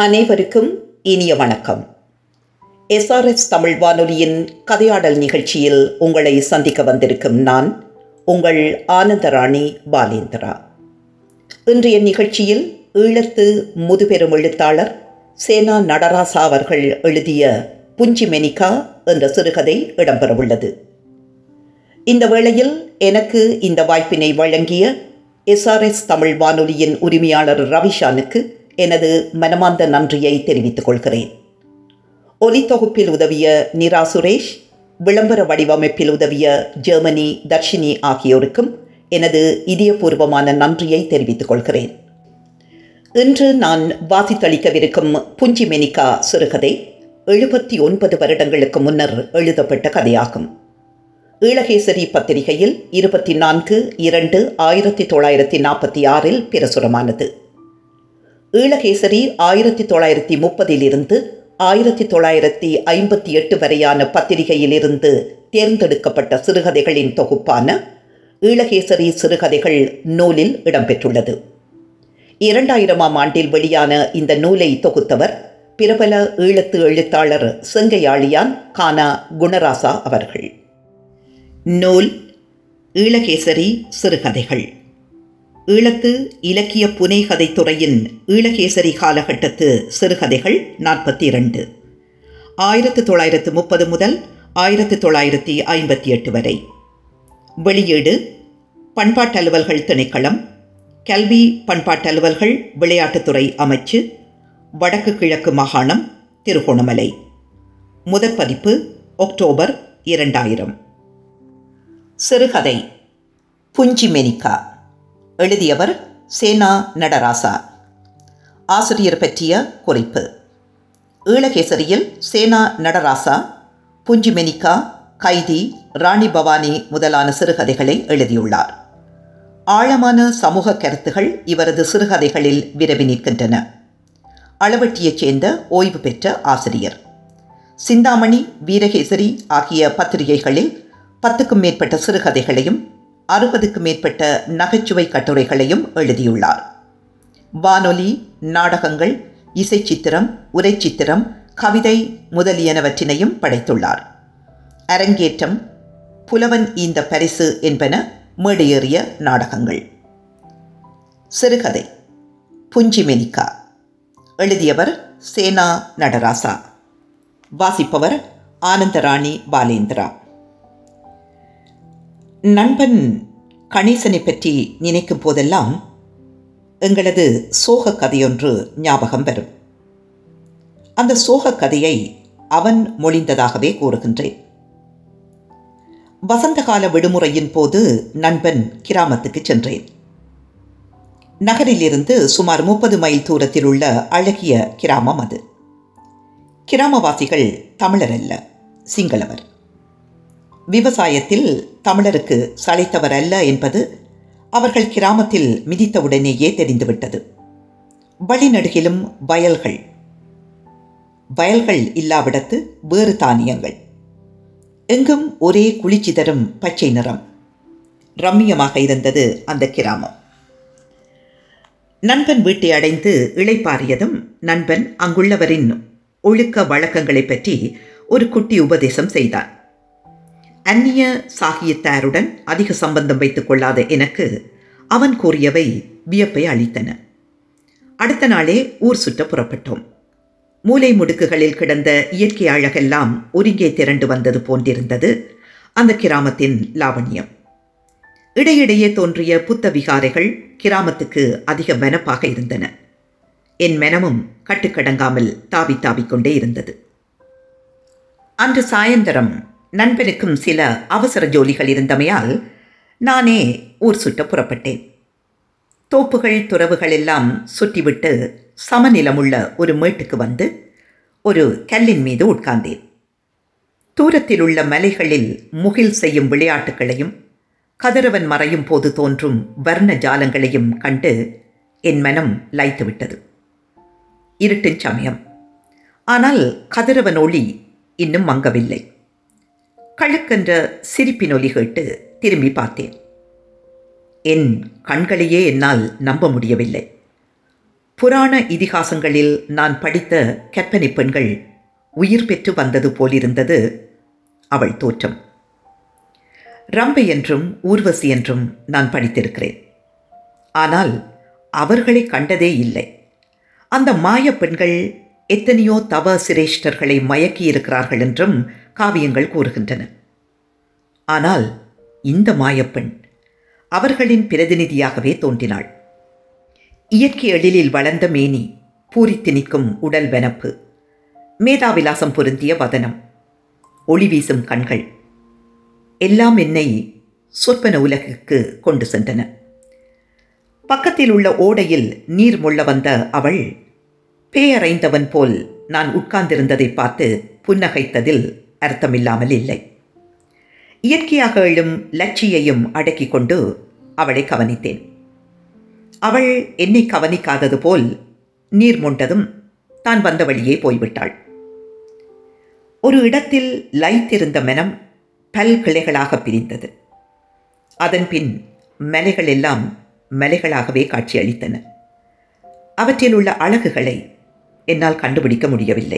அனைவருக்கும் இனிய வணக்கம் எஸ்ஆர்எஸ் தமிழ் வானொலியின் கதையாடல் நிகழ்ச்சியில் உங்களை சந்திக்க வந்திருக்கும் நான் உங்கள் ஆனந்தராணி பாலேந்திரா இன்றைய நிகழ்ச்சியில் ஈழத்து முதுபெரும் எழுத்தாளர் சேனா நடராசா அவர்கள் எழுதிய புஞ்சி மெனிகா என்ற சிறுகதை இடம்பெறவுள்ளது இந்த வேளையில் எனக்கு இந்த வாய்ப்பினை வழங்கிய எஸ்ஆர்எஸ் தமிழ் வானொலியின் உரிமையாளர் ரவிஷானுக்கு எனது மனமார்ந்த நன்றியை தெரிவித்துக் கொள்கிறேன் ஒலித்தொகுப்பில் உதவிய நிரா சுரேஷ் விளம்பர வடிவமைப்பில் உதவிய ஜெர்மனி தர்ஷினி ஆகியோருக்கும் எனது இதயபூர்வமான நன்றியை தெரிவித்துக் கொள்கிறேன் இன்று நான் வாசித்தளிக்கவிருக்கும் புஞ்சி மெனிகா சிறுகதை எழுபத்தி ஒன்பது வருடங்களுக்கு முன்னர் எழுதப்பட்ட கதையாகும் ஈழகேசரி பத்திரிகையில் இருபத்தி நான்கு இரண்டு ஆயிரத்தி தொள்ளாயிரத்தி நாற்பத்தி ஆறில் பிரசுரமானது ஈழகேசரி ஆயிரத்தி தொள்ளாயிரத்தி முப்பதிலிருந்து ஆயிரத்தி தொள்ளாயிரத்தி ஐம்பத்தி எட்டு வரையான பத்திரிகையிலிருந்து தேர்ந்தெடுக்கப்பட்ட சிறுகதைகளின் தொகுப்பான ஈழகேசரி சிறுகதைகள் நூலில் இடம்பெற்றுள்ளது இரண்டாயிரமாம் ஆண்டில் வெளியான இந்த நூலை தொகுத்தவர் பிரபல ஈழத்து எழுத்தாளர் செங்கையாளியான் கானா குணராசா அவர்கள் நூல் ஈழகேசரி சிறுகதைகள் ஈழத்து இலக்கிய புனைகதை துறையின் ஈழகேசரி காலகட்டத்து சிறுகதைகள் நாற்பத்தி இரண்டு ஆயிரத்து தொள்ளாயிரத்து முப்பது முதல் ஆயிரத்து தொள்ளாயிரத்தி ஐம்பத்தி எட்டு வரை வெளியீடு பண்பாட்டலுவல்கள் திணைக்களம் கல்வி பண்பாட்டலுவல்கள் விளையாட்டுத்துறை அமைச்சு வடக்கு கிழக்கு மாகாணம் திருகோணமலை முதற் பதிப்பு அக்டோபர் இரண்டாயிரம் சிறுகதை புஞ்சி மெனிகா எழுதியவர் சேனா நடராசா ஆசிரியர் பற்றிய குறிப்பு ஈழகேசரியில் சேனா நடராசா புஞ்சிமெனிகா கைதி ராணி பவானி முதலான சிறுகதைகளை எழுதியுள்ளார் ஆழமான சமூக கருத்துகள் இவரது சிறுகதைகளில் விரவி நிற்கின்றன அளவட்டியைச் சேர்ந்த ஓய்வு பெற்ற ஆசிரியர் சிந்தாமணி வீரகேசரி ஆகிய பத்திரிகைகளில் பத்துக்கும் மேற்பட்ட சிறுகதைகளையும் அறுபதுக்கும் மேற்பட்ட நகைச்சுவை கட்டுரைகளையும் எழுதியுள்ளார் வானொலி நாடகங்கள் இசைச்சித்திரம் உரைச்சித்திரம் கவிதை முதலியனவற்றினையும் படைத்துள்ளார் அரங்கேற்றம் புலவன் ஈந்த பரிசு என்பன மேடையேறிய நாடகங்கள் சிறுகதை புஞ்சிமெனிகா எழுதியவர் சேனா நடராசா வாசிப்பவர் ஆனந்தராணி பாலேந்திரா நண்பன் கணேசனை பற்றி நினைக்கும் போதெல்லாம் எங்களது சோக கதையொன்று ஞாபகம் வரும் அந்த சோக கதையை அவன் மொழிந்ததாகவே கூறுகின்றேன் வசந்தகால விடுமுறையின் போது நண்பன் கிராமத்துக்கு சென்றேன் நகரிலிருந்து சுமார் முப்பது மைல் தூரத்தில் உள்ள அழகிய கிராமம் அது கிராமவாசிகள் தமிழர் அல்ல சிங்களவர் விவசாயத்தில் தமிழருக்கு சளைத்தவர் அல்ல என்பது அவர்கள் கிராமத்தில் மிதித்தவுடனேயே தெரிந்துவிட்டது வழிநடுகிலும் வயல்கள் வயல்கள் இல்லாவிடத்து வேறு தானியங்கள் எங்கும் ஒரே குளிர்ச்சி தரும் பச்சை நிறம் ரம்மியமாக இருந்தது அந்த கிராமம் நண்பன் வீட்டை அடைந்து இளைப்பாறியதும் நண்பன் அங்குள்ளவரின் ஒழுக்க வழக்கங்களை பற்றி ஒரு குட்டி உபதேசம் செய்தான் அந்நிய சாகியத்தாருடன் அதிக சம்பந்தம் வைத்துக் கொள்ளாத எனக்கு அவன் கூறியவை வியப்பை அளித்தன அடுத்த நாளே ஊர் சுற்ற புறப்பட்டோம் மூலை முடுக்குகளில் கிடந்த இயற்கை அழகெல்லாம் ஒருங்கே திரண்டு வந்தது போன்றிருந்தது அந்த கிராமத்தின் லாவண்யம் இடையிடையே தோன்றிய புத்த விகாரைகள் கிராமத்துக்கு அதிக மெனப்பாக இருந்தன என் மெனமும் கட்டுக்கடங்காமல் தாவி தாவிக்கொண்டே இருந்தது அன்று சாயந்தரம் நண்பனுக்கும் சில அவசர ஜோலிகள் இருந்தமையால் நானே ஊர் சுட்ட புறப்பட்டேன் தோப்புகள் துறவுகள் எல்லாம் சுற்றிவிட்டு சமநிலமுள்ள ஒரு மேட்டுக்கு வந்து ஒரு கல்லின் மீது உட்கார்ந்தேன் தூரத்தில் உள்ள மலைகளில் முகில் செய்யும் விளையாட்டுகளையும் கதிரவன் மறையும் போது தோன்றும் வர்ண ஜாலங்களையும் கண்டு என் மனம் லைத்துவிட்டது இருட்டின் சமயம் ஆனால் கதிரவன் ஒளி இன்னும் மங்கவில்லை கழுக்கென்ற சிரிப்பின் ஒலி கேட்டு திரும்பி பார்த்தேன் என் கண்களையே என்னால் நம்ப முடியவில்லை புராண இதிகாசங்களில் நான் படித்த கற்பனை பெண்கள் உயிர் பெற்று வந்தது போலிருந்தது அவள் தோற்றம் ரம்பை என்றும் ஊர்வசி என்றும் நான் படித்திருக்கிறேன் ஆனால் அவர்களை கண்டதே இல்லை அந்த மாய பெண்கள் எத்தனையோ தவ சிரேஷ்டர்களை மயக்கியிருக்கிறார்கள் என்றும் காவியங்கள் கூறுகின்றன ஆனால் இந்த மாயப்பெண் அவர்களின் பிரதிநிதியாகவே தோன்றினாள் இயற்கை எழிலில் வளர்ந்த மேனி பூரித்து நிற்கும் உடல் வெனப்பு மேதாவிலாசம் பொருந்திய வதனம் ஒளி வீசும் கண்கள் எல்லாம் என்னை சொற்பன உலகுக்கு கொண்டு சென்றன பக்கத்தில் உள்ள ஓடையில் நீர் மொள்ள வந்த அவள் பேயறைந்தவன் போல் நான் உட்கார்ந்திருந்ததை பார்த்து புன்னகைத்ததில் அர்த்தமில்லாமல் இல்லை இயற்கையாக எழும் லட்சியையும் அடக்கிக் கொண்டு அவளை கவனித்தேன் அவள் என்னை கவனிக்காதது போல் நீர் மொண்டதும் தான் வந்த வழியே போய்விட்டாள் ஒரு இடத்தில் லைத்திருந்த மனம் பல் கிளைகளாக பிரிந்தது அதன்பின் மலைகள் எல்லாம் மலைகளாகவே காட்சியளித்தன அவற்றில் உள்ள அழகுகளை என்னால் கண்டுபிடிக்க முடியவில்லை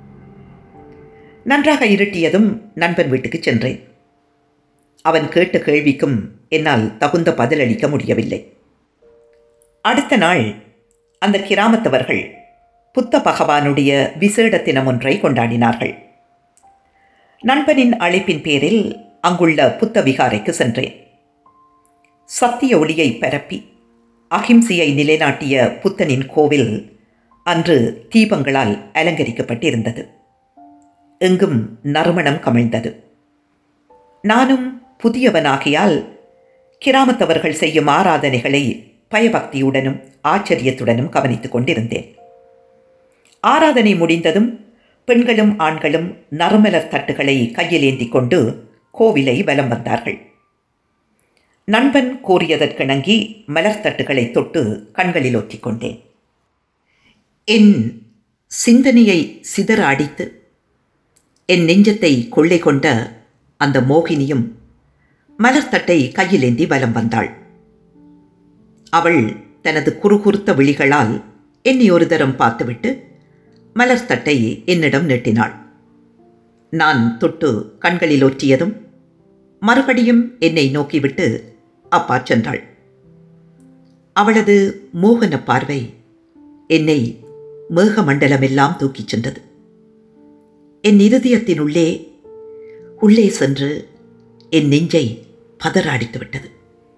நன்றாக இருட்டியதும் நண்பன் வீட்டுக்கு சென்றேன் அவன் கேட்ட கேள்விக்கும் என்னால் தகுந்த பதிலளிக்க முடியவில்லை அடுத்த நாள் அந்த கிராமத்தவர்கள் புத்த பகவானுடைய விசேட தினம் ஒன்றை கொண்டாடினார்கள் நண்பனின் அழைப்பின் பேரில் அங்குள்ள புத்த விகாரைக்கு சென்றேன் சத்திய ஒளியை பரப்பி அகிம்சையை நிலைநாட்டிய புத்தனின் கோவில் அன்று தீபங்களால் அலங்கரிக்கப்பட்டிருந்தது எங்கும் நறுமணம் கமிழ்ந்தது நானும் புதியவனாகியால் கிராமத்தவர்கள் செய்யும் ஆராதனைகளை பயபக்தியுடனும் ஆச்சரியத்துடனும் கவனித்துக் கொண்டிருந்தேன் ஆராதனை முடிந்ததும் பெண்களும் ஆண்களும் நறுமலர் தட்டுகளை கையில் ஏந்தி கொண்டு கோவிலை வலம் வந்தார்கள் நண்பன் கூறியதற்கிணங்கி மலர் தட்டுகளை தொட்டு கண்களில் ஒற்றிக்கொண்டேன் என் சிந்தனையை சிதற அடித்து என் நெஞ்சத்தை கொள்ளை கொண்ட அந்த மோகினியும் மலர்த்தட்டை கையிலேந்தி வலம் வந்தாள் அவள் தனது குறுகுறுத்த விழிகளால் என்னை ஒரு தரம் பார்த்துவிட்டு மலர்த்தட்டை என்னிடம் நீட்டினாள் நான் தொட்டு கண்களில் ஒற்றியதும் மறுபடியும் என்னை நோக்கிவிட்டு அப்பா சென்றாள் அவளது மோகன பார்வை என்னை மேகமண்டலமெல்லாம் தூக்கிச் சென்றது என் இருதயத்தினுள்ளே உள்ளே சென்று என் நெஞ்சை பதறாடித்து விட்டது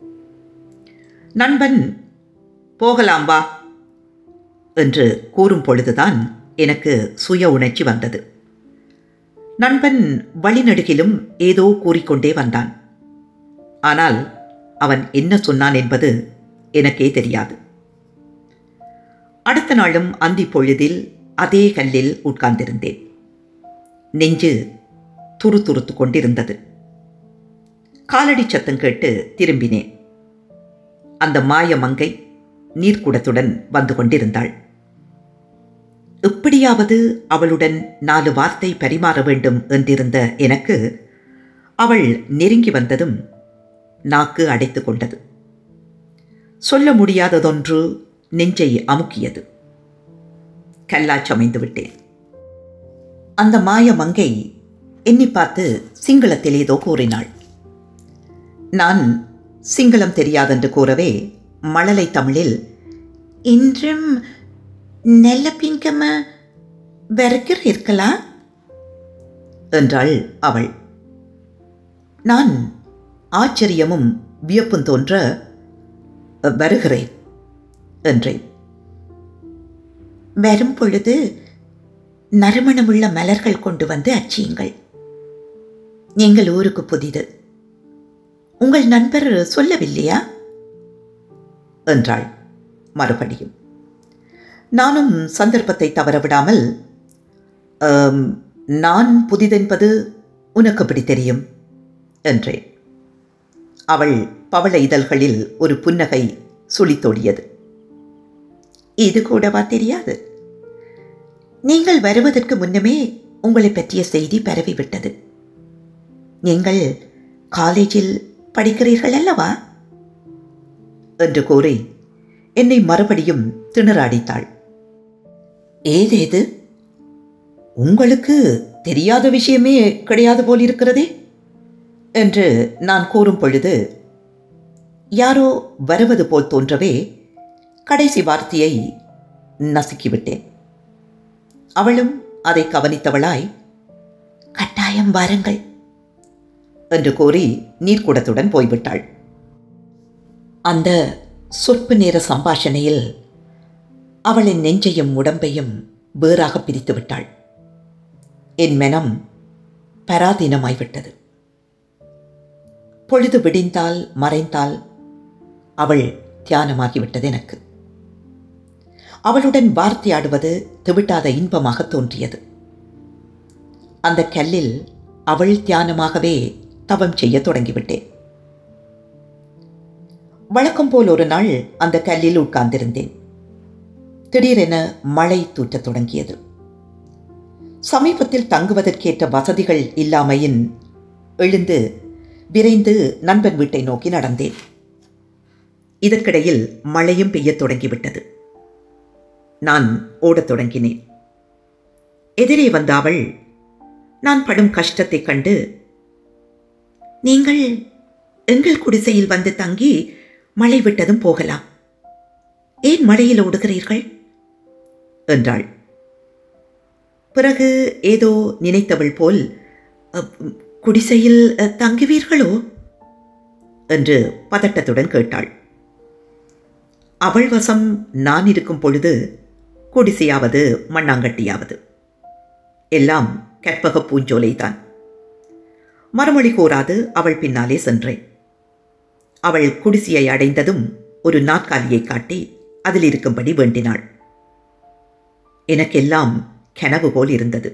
நண்பன் போகலாம் வா என்று கூறும் பொழுதுதான் எனக்கு சுய உணர்ச்சி வந்தது நண்பன் வழிநடுகிலும் ஏதோ கூறிக்கொண்டே வந்தான் ஆனால் அவன் என்ன சொன்னான் என்பது எனக்கே தெரியாது அடுத்த நாளும் அந்தி பொழுதில் அதே கல்லில் உட்கார்ந்திருந்தேன் நெஞ்சு துரு துருத்து கொண்டிருந்தது காலடி சத்தம் கேட்டு திரும்பினேன் அந்த மாய மங்கை நீர்க்குடத்துடன் வந்து கொண்டிருந்தாள் எப்படியாவது அவளுடன் நாலு வார்த்தை பரிமாற வேண்டும் என்றிருந்த எனக்கு அவள் நெருங்கி வந்ததும் நாக்கு அடைத்து கொண்டது சொல்ல முடியாததொன்று நெஞ்சை அமுக்கியது கல்லாச்சமைந்து விட்டேன் அந்த மாய மங்கை எண்ணி பார்த்து சிங்களத்தில் ஏதோ கூறினாள் நான் சிங்களம் தெரியாதென்று கூறவே மழலை தமிழில் இன்றும் நெல்ல பிங்கம வெறுக்கிற இருக்கலாம் என்றாள் அவள் நான் ஆச்சரியமும் வியப்பும் தோன்ற வருகிறேன் என்றேன் வரும் பொழுது நறுமணமுள்ள மலர்கள் கொண்டு வந்து அச்சியுங்கள் எங்கள் ஊருக்கு புதிது உங்கள் நண்பர் சொல்லவில்லையா என்றாள் மறுபடியும் நானும் சந்தர்ப்பத்தை தவறவிடாமல் "ஆம், நான் புதிதென்பது உனக்கு எப்படி தெரியும் என்றேன் அவள் பவள இதழ்களில் ஒரு புன்னகை சுழித்தோடியது இது கூடவா தெரியாது நீங்கள் வருவதற்கு முன்னமே உங்களை பற்றிய செய்தி பரவிவிட்டது நீங்கள் காலேஜில் படிக்கிறீர்கள் அல்லவா என்று கூறி என்னை மறுபடியும் திணறாடித்தாள் ஏதேது உங்களுக்கு தெரியாத விஷயமே கிடையாது போல் இருக்கிறதே என்று நான் கூறும் பொழுது யாரோ வருவது போல் தோன்றவே கடைசி வார்த்தையை நசுக்கிவிட்டேன் அவளும் அதை கவனித்தவளாய் கட்டாயம் வாருங்கள் என்று கூறி நீர்க்குடத்துடன் போய்விட்டாள் அந்த சொற்ப நேர சம்பாஷணையில் அவளின் நெஞ்சையும் உடம்பையும் வேறாக பிரித்து விட்டாள் என் மனம் பராதீனமாய்விட்டது பொழுது விடிந்தால் மறைந்தால் அவள் தியானமாகிவிட்டது எனக்கு அவளுடன் வார்த்தையாடுவது திவிட்டாத இன்பமாக தோன்றியது அந்த கல்லில் அவள் தியானமாகவே தவம் செய்ய தொடங்கிவிட்டேன் வழக்கம் போல் ஒரு நாள் அந்த கல்லில் உட்கார்ந்திருந்தேன் திடீரென மழை தூற்றத் தொடங்கியது சமீபத்தில் தங்குவதற்கேற்ற வசதிகள் இல்லாமையின் எழுந்து விரைந்து நண்பன் வீட்டை நோக்கி நடந்தேன் இதற்கிடையில் மழையும் பெய்யத் தொடங்கிவிட்டது நான் ஓடத் தொடங்கினேன் எதிரே வந்த அவள் நான் படும் கஷ்டத்தைக் கண்டு நீங்கள் எங்கள் குடிசையில் வந்து தங்கி மழை விட்டதும் போகலாம் ஏன் மழையில் ஓடுகிறீர்கள் என்றாள் பிறகு ஏதோ நினைத்தவள் போல் "அப், குடிசையில் அ, தங்குவீர்களோ என்று பதட்டத்துடன் கேட்டாள் அவள் வசம் நான் இருக்கும் பொழுது குடிசையாவது மண்ணாங்கட்டியாவது எல்லாம் கற்பக பூஞ்சோலைதான் மறுமொழி கூறாது அவள் பின்னாலே சென்றேன் அவள் குடிசையை அடைந்ததும் ஒரு நாற்காலியை காட்டி அதில் இருக்கும்படி வேண்டினாள் எனக்கெல்லாம் கனவு போல் இருந்தது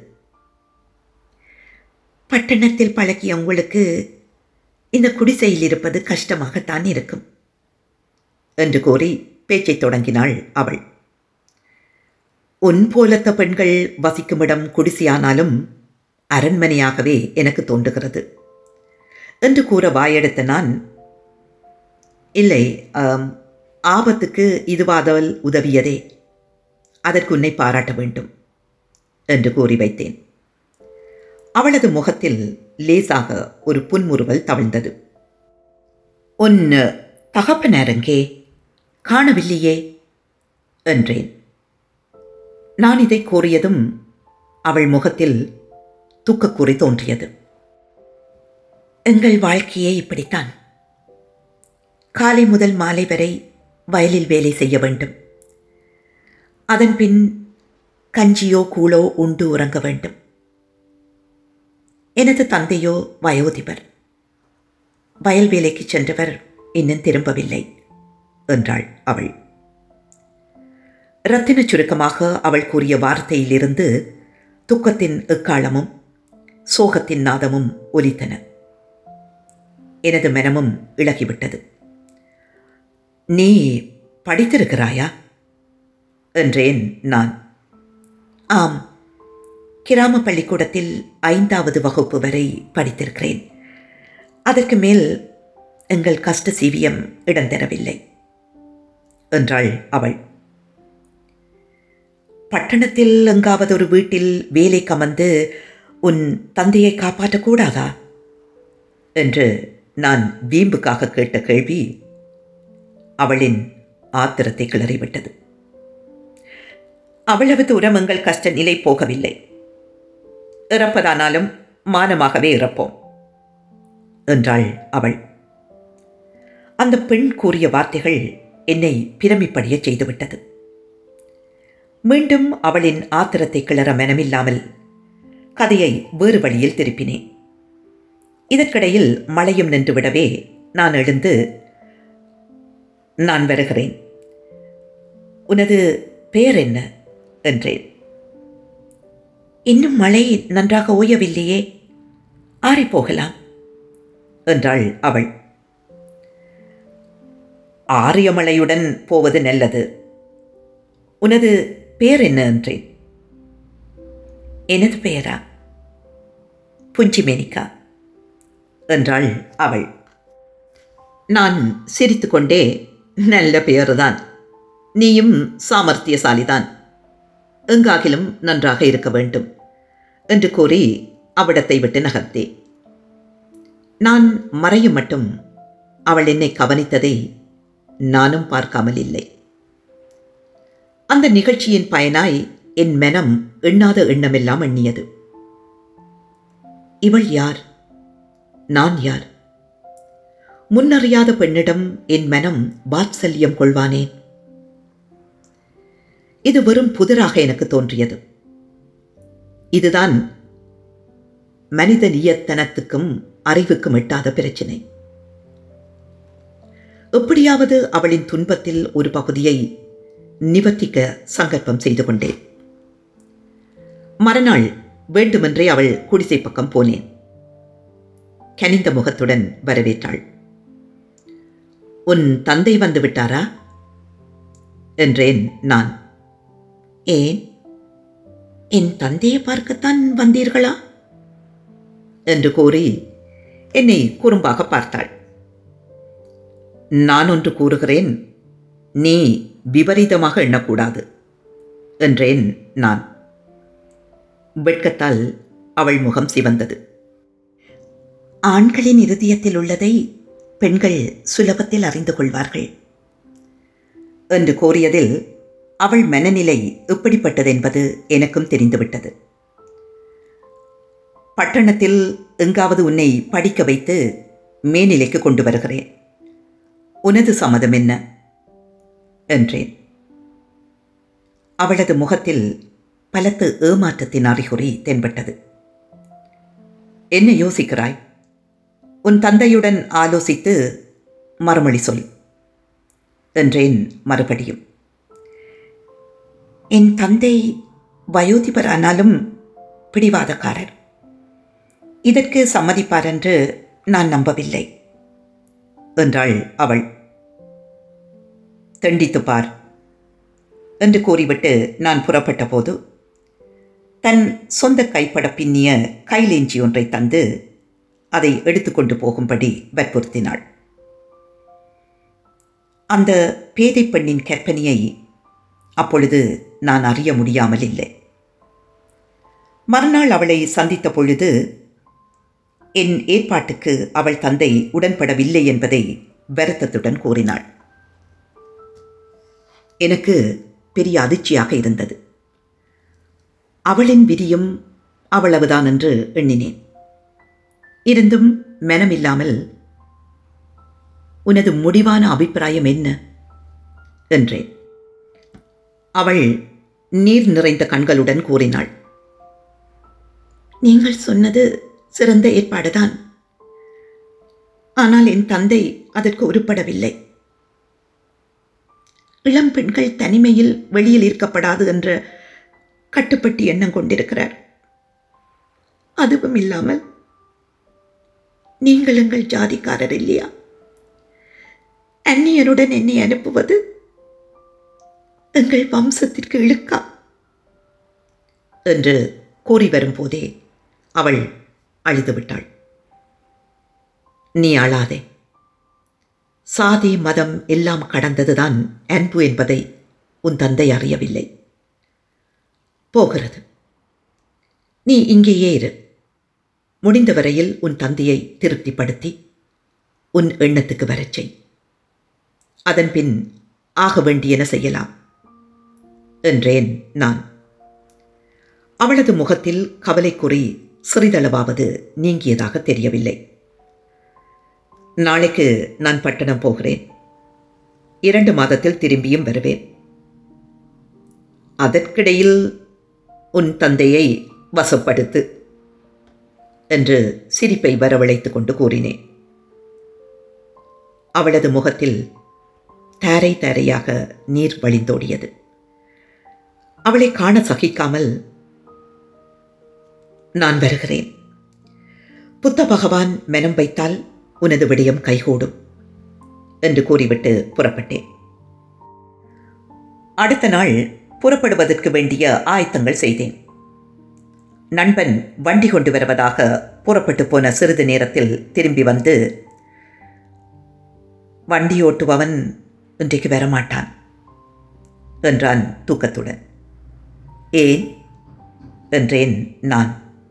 பட்டணத்தில் பழகிய உங்களுக்கு இந்த குடிசையில் இருப்பது கஷ்டமாகத்தான் இருக்கும் என்று கூறி பேச்சைத் தொடங்கினாள் அவள் உன் போலத்த பெண்கள் வசிக்குமிடம் குடிசையானாலும் அரண்மனையாகவே எனக்கு தோன்றுகிறது என்று கூற வாயெடுத்த நான் இல்லை ஆம், ஆபத்துக்கு இதுவாதல் உதவியதே அதற்கு உன்னை பாராட்ட வேண்டும் என்று கூறி வைத்தேன் அவளது முகத்தில் லேசாக ஒரு புன்முறுவல் தவிழ்ந்தது உன் தகப்பனாரங்கே காணவில்லையே என்றேன் நான் இதை கூறியதும் அவள் முகத்தில் துக்கக்குறி தோன்றியது எங்கள் வாழ்க்கையே இப்படித்தான் காலை முதல் மாலை வரை வயலில் வேலை செய்ய வேண்டும் அதன் பின் கஞ்சியோ கூழோ உண்டு உறங்க வேண்டும் எனது தந்தையோ வயோதிபர் வயல் வேலைக்கு சென்றவர் இன்னும் திரும்பவில்லை என்றாள் அவள் ரத்தினச் சுருக்கமாக அவள் கூறிய வார்த்தையிலிருந்து துக்கத்தின் எக்காலமும் சோகத்தின் நாதமும் ஒலித்தன எனது மனமும் இளகிவிட்டது நீ படித்திருக்கிறாயா என்றேன் நான் ஆம் கிராம பள்ளிக்கூடத்தில் ஐந்தாவது வகுப்பு வரை படித்திருக்கிறேன் அதற்கு மேல் எங்கள் கஷ்ட சீவியம் இடம் தரவில்லை என்றாள் அவள் பட்டணத்தில் எங்காவது ஒரு வீட்டில் வேலை கமந்து உன் தந்தையை காப்பாற்றக்கூடாதா என்று நான் வீம்புக்காக கேட்ட கேள்வி அவளின் ஆத்திரத்தை கிளறிவிட்டது அவ்வளவு தூரம் எங்கள் கஷ்ட நிலை போகவில்லை இறப்பதானாலும் மானமாகவே இறப்போம் என்றாள் அவள் அந்த பெண் கூறிய வார்த்தைகள் என்னை பிரமிப்படைய செய்துவிட்டது மீண்டும் அவளின் ஆத்திரத்தை கிளற மனமில்லாமல் கதையை வேறு வழியில் திருப்பினேன் இதற்கிடையில் மழையும் நின்றுவிடவே நான் எழுந்து நான் வருகிறேன் உனது பெயர் என்ன என்றேன் இன்னும் மழை நன்றாக ஓயவில்லையே ஆறிப்போகலாம் என்றாள் அவள் ஆரிய மழையுடன் போவது நல்லது உனது பெயர் என்ன என்றேன் எனது பெயரா புஞ்சிமேனிகா என்றாள் அவள் நான் சிரித்துக்கொண்டே நல்ல பெயர்தான் நீயும் சாமர்த்தியசாலிதான் எங்காகிலும் நன்றாக இருக்க வேண்டும் என்று கூறி அவ்விடத்தை விட்டு நகர்த்தேன் நான் மறையும் மட்டும் அவள் என்னை கவனித்ததை நானும் பார்க்காமல் இல்லை அந்த நிகழ்ச்சியின் பயனாய் என் மனம் எண்ணாத எண்ணமெல்லாம் எண்ணியது இவள் யார் நான் யார் முன்னறியாத பெண்ணிடம் என் மனம் வாத்சல்யம் கொள்வானேன் இது வெறும் புதிராக எனக்கு தோன்றியது இதுதான் மனித நியத்தனத்துக்கும் அறிவுக்கும் எட்டாத பிரச்சினை எப்படியாவது அவளின் துன்பத்தில் ஒரு பகுதியை நிவர்த்திக்க சங்கல்பம் செய்து கொண்டேன் மறுநாள் வேண்டுமென்றே அவள் குடிசை பக்கம் போனேன் கனிந்த முகத்துடன் வரவேற்றாள் உன் தந்தை வந்து விட்டாரா என்றேன் நான் ஏன் என் தந்தையை பார்க்கத்தான் வந்தீர்களா என்று கூறி என்னை குறும்பாக பார்த்தாள் நான் ஒன்று கூறுகிறேன் நீ விபரீதமாக எண்ணக்கூடாது என்றேன் நான் வெட்கத்தால் அவள் முகம் சிவந்தது ஆண்களின் இருதயத்தில் உள்ளதை பெண்கள் சுலபத்தில் அறிந்து கொள்வார்கள் என்று கூறியதில் அவள் மனநிலை எப்படிப்பட்டதென்பது எனக்கும் தெரிந்துவிட்டது பட்டணத்தில் எங்காவது உன்னை படிக்க வைத்து மேல்நிலைக்கு கொண்டு வருகிறேன் உனது சம்மதம் என்ன என்றேன் அவளது முகத்தில் பலத்த ஏமாற்றத்தின் அறிகுறி தென்பட்டது என்ன யோசிக்கிறாய் உன் தந்தையுடன் ஆலோசித்து மறுமொழி சொல் என்றேன் மறுபடியும் என் தந்தை வயோதிபர் ஆனாலும் பிடிவாதக்காரர் இதற்கு சம்மதிப்பார் என்று நான் நம்பவில்லை என்றாள் அவள் தண்டித்து பார் என்று கூறிவிட்டு நான் புறப்பட்ட போது தன் சொந்த கைப்பட பின்னிய கைலேஞ்சி ஒன்றை தந்து அதை எடுத்துக்கொண்டு போகும்படி வற்புறுத்தினாள் அந்த பேதை பெண்ணின் கற்பனையை அப்பொழுது நான் அறிய முடியாமல் இல்லை மறுநாள் அவளை சந்தித்த பொழுது என் ஏற்பாட்டுக்கு அவள் தந்தை உடன்படவில்லை என்பதை வருத்தத்துடன் கூறினாள் எனக்கு பெரிய அதிர்ச்சியாக இருந்தது அவளின் விதியும் அவ்வளவுதான் என்று எண்ணினேன் இருந்தும் மனமில்லாமல் உனது முடிவான அபிப்பிராயம் என்ன என்றேன் அவள் நீர் நிறைந்த கண்களுடன் கூறினாள் நீங்கள் சொன்னது சிறந்த ஏற்பாடுதான் ஆனால் என் தந்தை அதற்கு உருப்படவில்லை இளம் பெண்கள் தனிமையில் வெளியில் ஈர்க்கப்படாது என்ற கட்டுப்பட்டு எண்ணம் கொண்டிருக்கிறார் அதுவும் இல்லாமல் நீங்கள் எங்கள் ஜாதிக்காரர் இல்லையா அந்நியனுடன் என்னை அனுப்புவது எங்கள் வம்சத்திற்கு இழுக்கா என்று கூறி வரும்போதே அவள் அழுதுவிட்டாள் நீ அழாதே சாதி மதம் எல்லாம் கடந்ததுதான் அன்பு என்பதை உன் தந்தை அறியவில்லை போகிறது நீ இங்கேயே இரு முடிந்த வரையில் உன் தந்தையை திருப்திப்படுத்தி உன் எண்ணத்துக்கு வரச் செய் அதன்பின் ஆக வேண்டியன செய்யலாம் என்றேன் நான் அவளது முகத்தில் கவலைக்குறி சிறிதளவாவது நீங்கியதாக தெரியவில்லை நாளைக்கு நான் பட்டணம் போகிறேன் இரண்டு மாதத்தில் திரும்பியும் வருவேன் அதற்கிடையில் உன் தந்தையை வசப்படுத்து என்று சிரிப்பை வரவழைத்துக் கொண்டு கூறினேன் அவளது முகத்தில் தாரை தாரையாக நீர் வழிந்தோடியது அவளை காண சகிக்காமல் நான் வருகிறேன் புத்த பகவான் மனம் வைத்தால் உனது விடயம் கைகூடும் என்று கூறிவிட்டு புறப்பட்டேன் அடுத்த நாள் புறப்படுவதற்கு வேண்டிய ஆயத்தங்கள் செய்தேன் நண்பன் வண்டி கொண்டு வருவதாக புறப்பட்டு போன சிறிது நேரத்தில் திரும்பி வந்து வண்டி ஓட்டுபவன் இன்றைக்கு வரமாட்டான் என்றான் தூக்கத்துடன் ஏன் என்றேன் நான்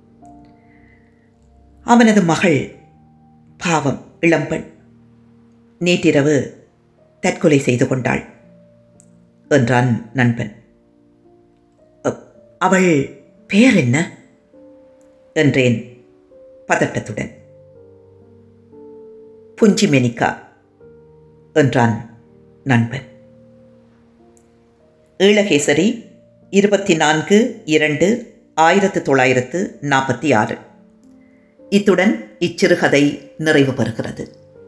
அவனது மகள் பாவம் இளம்பெண் நேற்றிரவு தற்கொலை செய்து கொண்டாள் என்றான் நண்பன் "அ- அவள் பெயர் என்ன என்றேன் பதட்டத்துடன் புஞ்சி மெனிக்கா என்றான் நண்பன் ஈழகேசரி இருபத்தி நான்கு இரண்டு ஆயிரத்து தொள்ளாயிரத்து நாற்பத்தி ஆறு இத்துடன் இச்சிறுகதை நிறைவு பெறுகிறது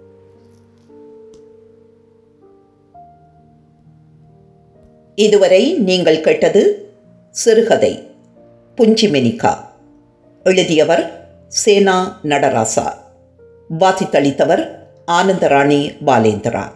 இதுவரை நீங்கள் கேட்டது சிறுகதை புஞ்சிமெனிகா எழுதியவர் சேனா நடராசா வாசித்தளித்தவர் ஆனந்தராணி பாலேந்திரா